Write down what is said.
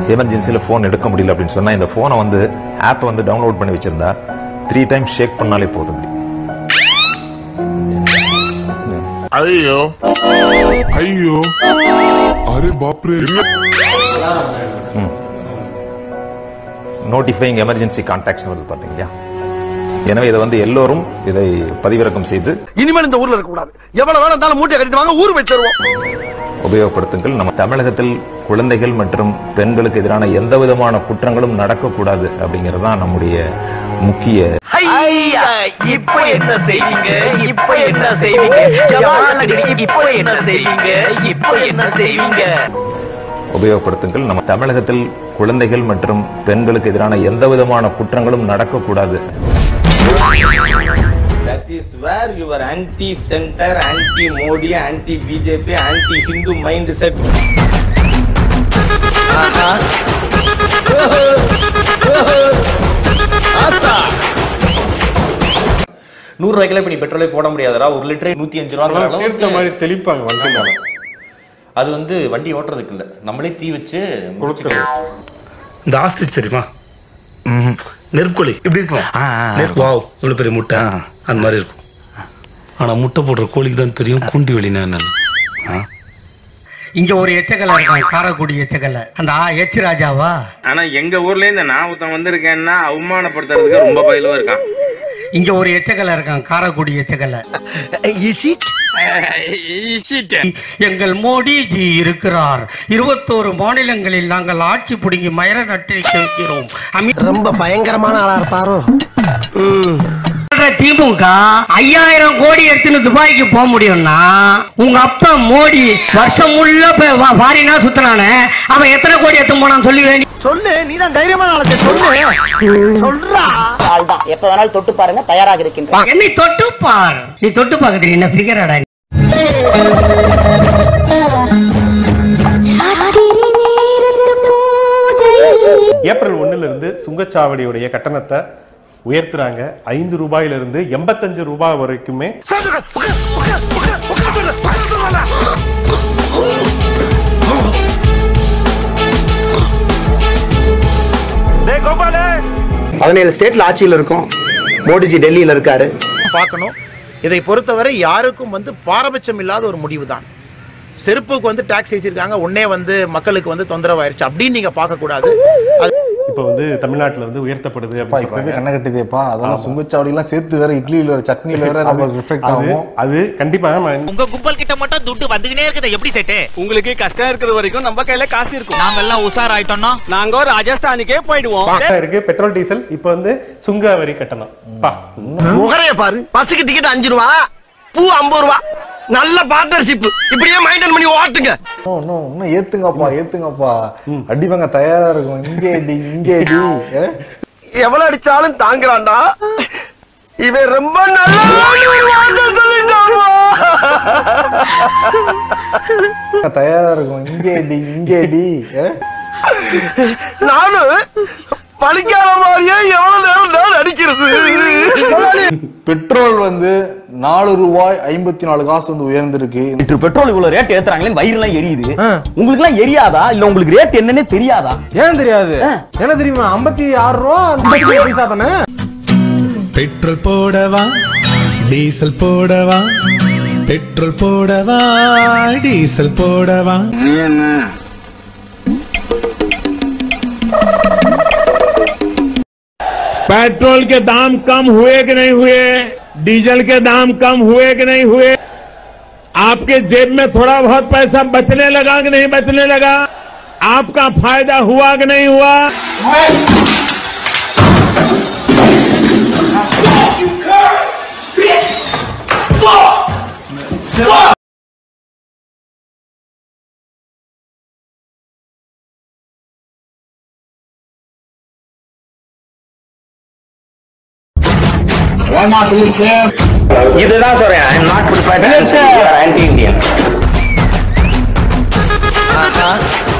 எமர்ஜென்சியில் phone எடுக்க முடியல அப்படின்னு சொன்னா இந்த ஃபோனை வந்து ஆப்பை வந்து டவுன்லோட் பண்ணி வச்சிருந்தா த்ரீ டைம் ஷேக் பண்ணாலே போதும் ஐயோ ஐயோ அரே பாப்ரே நோட்டிஃபைங் எமர்ஜென்சி கான்டாக்ட்ஸ் வருது பாத்தீங்களா எனவே இதை வந்து எல்லோரும் இதை பதிவிறக்கம் செய்து இனிமேல் இந்த ஊர்ல இருக்க கூடாது எவ்வளவு வேணும் இருந்தாலும் மூட்டையை கட்டிட்டு வாங்க ஊர் போய் தருவோம் உபயோகப்படுத்துங்கள் நம்ம தமிழகத்தில் குழந்தைகள் மற்றும் பெண்களுக்கு எதிரான எந்த விதமான குற்றங்களும் நடக்கக்கூடாது அப்படிங்கிறது தான் நம்முடைய முக்கிய இப்ப என்ன செய்வீங்க இப்ப என்ன செய்வீங்க ஜமாலடி இப்ப என்ன செய்வீங்க இப்ப என்ன செய்வீங்க உபயோகப்படுத்துங்கள் நம்ம தமிழகத்தில் குழந்தைகள் மற்றும் பெண்களுக்கு எதிரான எந்த விதமான குற்றங்களும் நடக்கக்கூடாது That is where your anti-center, anti-Modi, anti-BJP, anti-Hindu mindset. நூறு ரூபாய்க்குலாம் இப்ப நீ பெட்ரோலே போட முடியாதடா ஒரு லிட்டரே நூத்தி அஞ்சு ரூபா தீர்த்த மாதிரி தெளிப்பாங்க வண்டி மேல அது வந்து வண்டி ஓட்டுறதுக்கு இல்ல நம்மளே தீ வச்சு முடிச்சுக்கலாம். இந்த ஆஸ்ட்ரிச் தெரியுமா நெருப்புக்கோழி இப்படி இருக்கும் நெருப்பு வாவ் இவ்வளவு பெரிய முட்டை அந்த மாதிரி இருக்கும் ஆனா முட்டை போடுற கோழிக்கு தான் தெரியும் குண்டி வெளினா என்னன்னு இங்க ஒரு எச்சக்கலை இருக்கான் காரக்குடி எச்சக்கலை அந்த ஆ எச் ராஜாவா ஆனா எங்க ஊர்ல இந்த நான் ஒருத்தன் வந்திருக்கேன்னா அவமானப்படுத்துறதுக்கு ரொம்ப பயிலுவா இருக்கான் இங்க ஒரு எச்சக்கலை இருக்கான் காரக்குடி எச்சக்கலை எங்கள் மோடிஜி இருக்கிறார் இருபத்தோரு மாநிலங்களில் நாங்கள் ஆட்சி புடுங்கி மயிர நட்டு வைக்கிறோம் ரொம்ப பயங்கரமான ஆளா இருப்பாரோ திமுக ஐயாயிரம் கோடி எடுத்துன்னு துபாய்க்கு போக முடியும்னா உங்க அப்பா மோடி வருஷம் உள்ள வாரினா சுத்துறானே அவன் எத்தனை கோடி எடுத்து போனான்னு சொல்லி சொல்லு நீ தான் தைரியமான ஆளத்தை சொல்லு சொல்றா ஆள்தான் எப்ப வேணாலும் தொட்டு பாருங்க தயாராக இருக்கின்றேன் என்னை தொட்டு பார் நீ தொட்டு பாக்குறது என்ன பிகரடா ஏப்ரல் ஒண்ணுல இருந்து சுங்கச்சாவடியுடைய கட்டணத்தை உயர்த்துறாங்க ஐந்து ரூபாயில இருந்து எண்பத்தஞ்சு ரூபாய் வரைக்குமே பதினேழு ஸ்டேட்ல ஆட்சியில் இருக்கும் மோடிஜி டெல்லியில இருக்காரு பார்க்கணும் இதை பொறுத்தவரை யாருக்கும் வந்து பாரபட்சம் இல்லாத ஒரு முடிவு தான் செருப்புக்கு வந்து டாக்ஸ் வச்சிருக்காங்க உடனே வந்து மக்களுக்கு வந்து தொந்தரவாயிருச்சு அப்படின்னு நீங்க பார்க்க கூடாது இப்ப வந்து தமிழ்நாட்டுல வந்து உயர்த்தப்படுது அப்படின்னு இப்பவே சொல்றாங்க கண்ணை கட்டுதேப்பா அதெல்லாம் சுங்கச்சாவடி எல்லாம் சேர்த்து வேற இட்லியில வேற சட்னியில வேற நம்ம ரிஃப்ளெக்ட் அது ஆகும் அது கண்டிப்பா நம்ம உங்க கும்பல் கிட்ட மட்டும் துட்டு வந்துகினே இருக்குது எப்படி செட்டு உங்களுக்கு கஷ்டம் இருக்கிற வரைக்கும் நம்ம கையில காசு இருக்கும் நாங்க எல்லாம் உஷார் ஆயிட்டோம்னா நாங்க ராஜஸ்தானுக்கே போயிடுவோம் இருக்கு பெட்ரோல் டீசல் இப்ப வந்து சுங்க வரி கட்டணம் பா முகரைய பாரு பஸ்ஸுக்கு டிக்கெட் அஞ்சு ரூபா பூ ஐம்பது ரூபா நல்ல பார்ட்னர்ஷிப் இப்படியே மைண்டன் பண்ணி ஓட்டுங்க இன்னும் இன்னும் இன்னும் ஏத்துங்கப்பா ஏத்துங்கப்பா அடிப்பாங்க தயாரா இருக்கும் இங்கே அடி இங்கே அடி ஏ? எவ்வளவு அடிச்சாலும் தாங்குறான்டா இவன் ரொம்ப நல்ல தயாரா இருக்கும் இங்கே அடி இங்கே அடி ஏ? நானும் பழிக்காத மாதிரியே எவ்வளவு நேரம் நான் அடிக்கிறது பெட்ரோல் வந்து நாலு ரூபாய் ஐம்பத்தி நாலு காசு வந்து உயர்ந்திருக்கு லிட்டர் பெட்ரோல் இவ்வளவு ரேட் ஏத்துறாங்களே வயிறுலாம் எரியுது உங்களுக்கு எல்லாம் எரியாதா இல்ல உங்களுக்கு ரேட் என்னன்னே தெரியாதா ஏன் தெரியாது என்ன தெரியுமா ஐம்பத்தி ஆறு ரூபா ஐம்பத்தி பைசா தானே பெட்ரோல் போடவா டீசல் போடவா பெட்ரோல் போடவா டீசல் போடவா पेट्रोल के दाम कम हुए कि नहीं हुए डीजल के दाम कम हुए कि नहीं हुए आपके जेब में थोड़ा बहुत पैसा बचने लगा कि नहीं बचने लगा आपका फायदा हुआ कि नहीं हुआ இதுதான் சொல்றேன் I am not prepared anti Indian